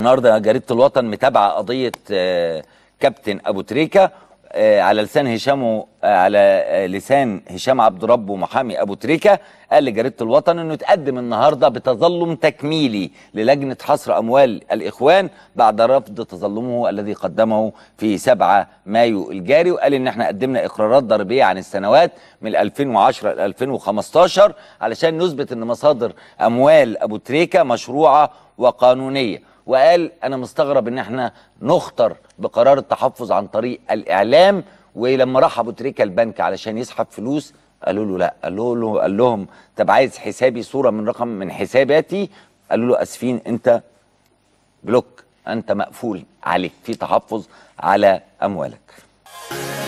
النهارده جريده الوطن متابعه قضيه آه، كابتن ابو تريكه آه، على لسان هشام و- آه، على آه، لسان هشام عبد رب ومحامي ابو تريكه قال لجريده الوطن انه اتقدم النهارده بتظلم تكميلي للجنه حصر اموال الاخوان بعد رفض تظلمه الذي قدمه في 7 مايو الجاري وقال ان احنا قدمنا اقرارات ضريبيه عن السنوات من 2010 ل 2015 علشان نثبت ان مصادر اموال ابو تريكه مشروعه وقانونيه وقال انا مستغرب ان احنا نخطر بقرار التحفظ عن طريق الاعلام ولما راح ابو تريكه البنك علشان يسحب فلوس قالوا له لا قالوا له قال لهم طب عايز حسابي صوره من رقم من حساباتي قالوا له اسفين انت بلوك انت مقفول عليك في تحفظ على اموالك